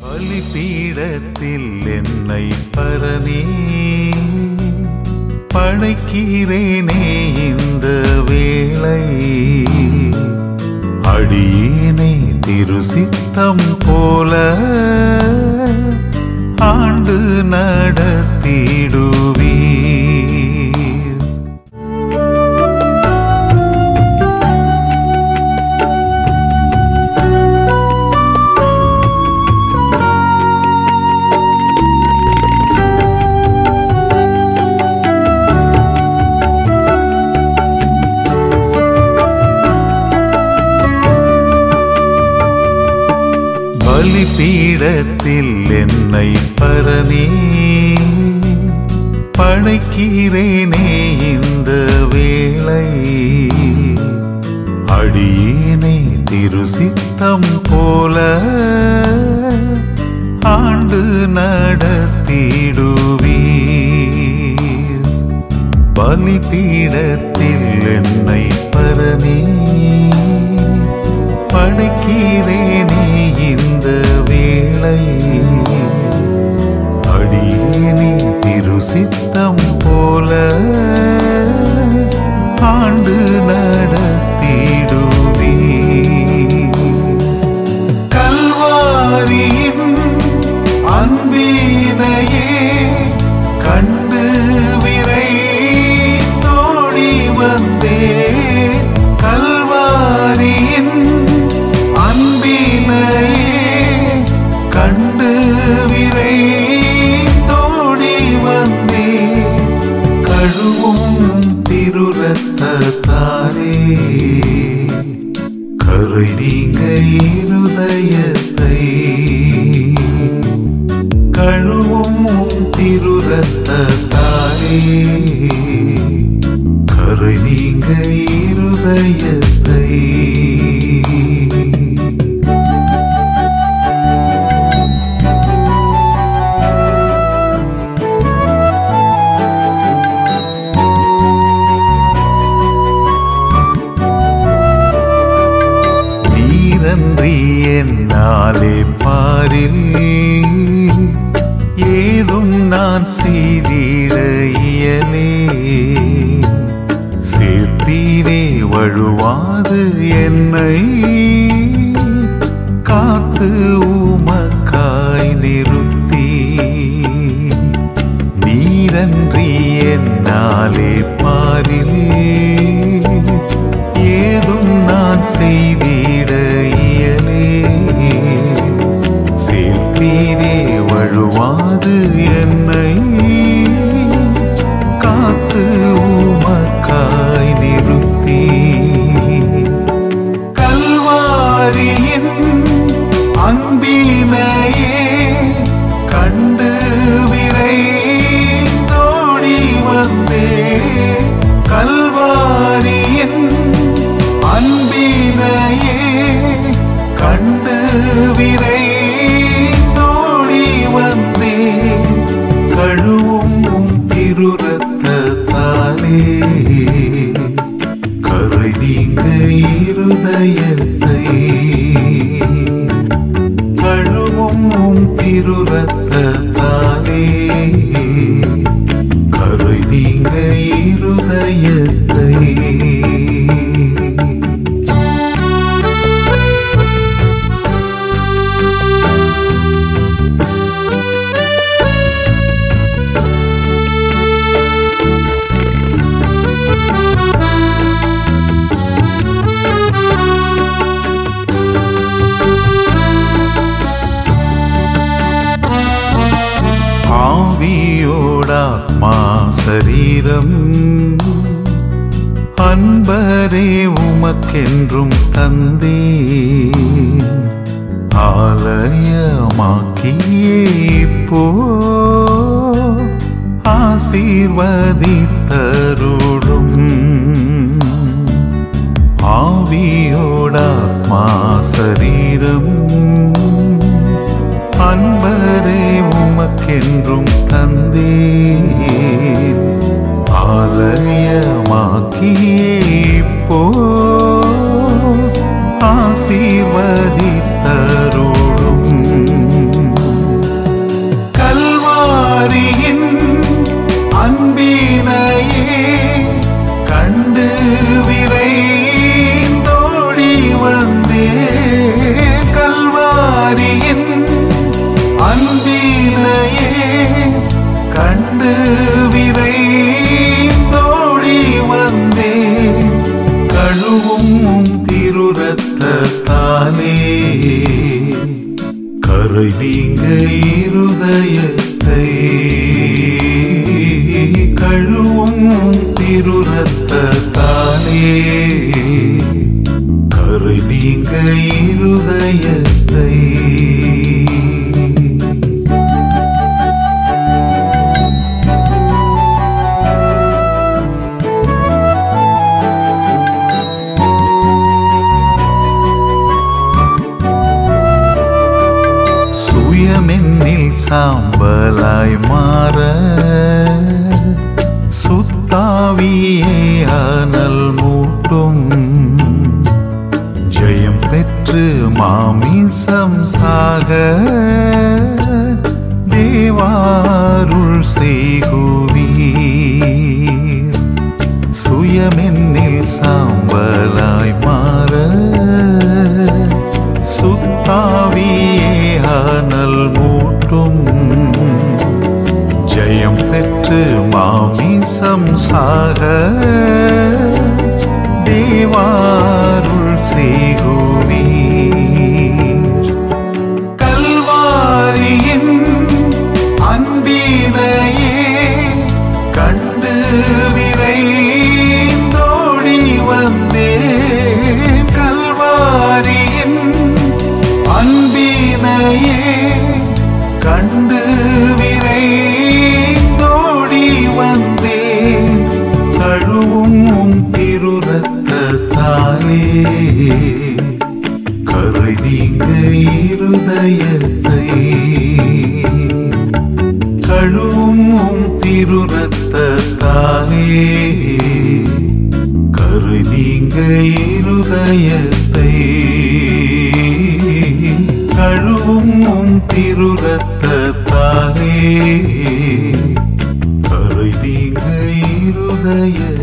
பலிபீடத்தில் என்னை பரணி படைக்கிறேனே இந்த வேளை அடியேனை திருசித்தம் போல ஆண்டு நடத்திடுவீர் பலிபீடத்தில் என்னை பரணி படைக்கிறேனே இந்த வேளை அடியேனை திருசித்தம் போல ஆண்டு நடத்திடுவீர் பலிபீடத்தில் என்னை பரணி படைக்கிறேனே இந்த வேளை அடியேனே திருசித்தம் போல ஆண்டு நடத்திடுவே கல்வாரியின் அன்பீனையே கண்டு விரை தோழி வந்தே கல்வாரியின் அன்பினையே கண்டு விரை தோடி வந்தே கழுவும் திருரத்தாரே கரை நீங்க இருதயத்தை கழுவும் திருரத்தாரே கரை நீங்க இருதயத்தை நீரன்றி என்னாலே பாரில் ஏதும் நான் செய்திட இயலே சேர்ப்பீரே வழுவாது என்னை காத்து உமக்காய் நிறுத்தி நீரன்றி என்னாலே பாரில் ஏதும் நான் செய்திட இயலே சேர்ப்பீரே வழுவாது என்னை காத்து உமக்காய் நிறுத்தி கல்வாரியின் அன்பினையே கண்டு விரை தோடி வந்தே கல்வாரியின் அன்பினையே கண்டு விரை தோடி வந்தே கழுவும் உம் திருரத்தாலே கரை நீங்க இருதயத்தை கழுவும் உம் திருரத்தாலே கரை நீங்க இருதயத்தை ஆவியோடாத்மா சரீரம் அன்பரே உமக்கென்றும் தந்தே ஆலயமாக்கியே இப்போ ஆசீர்வதித்தருளும் ஆவியோடாத்மா சரீரம் அன்பரே உமக்கென்றும் தந்தே ஆலயமாக்கியே இப்போ ஆசீர்வதித்தருளும் உம் திருரத்தாலே கரை நீங்க இருதயத்தை கழுவும் உம் திருரத்தாலே கரை நீங்க இருதயத்தை சுயமென்னில் சாம்பலாய் மாற சுத்தாவியே அனல் மூட்டும் ஜெயம் பெற்று மாமிசம் சாக தேவாருள் செய்குவீர் சுயமென்னில் சாம்பலாய் மாற சுத்தாவியே அனல் மூட்டும் ஜெயம் பெற்று மாமிசம் சாக தேவாருள் செய்குவீர் கல்வாரியின் அன்பினையே கண்டு விரைந்தோடி வந்தேன் கல்வாரியின் அன்பினையே கண்டு விரைந்தோடி வந்தேன் தழுவும் உம் திருரத்தாலே கரை நீங்க இருதயத்தை கழுவும் உம் திருரத்தாலே கரை நீங்க இருதயத்தை கழுவும் உம் திருரத்தாலே கரை நீங்க இருதயத்தை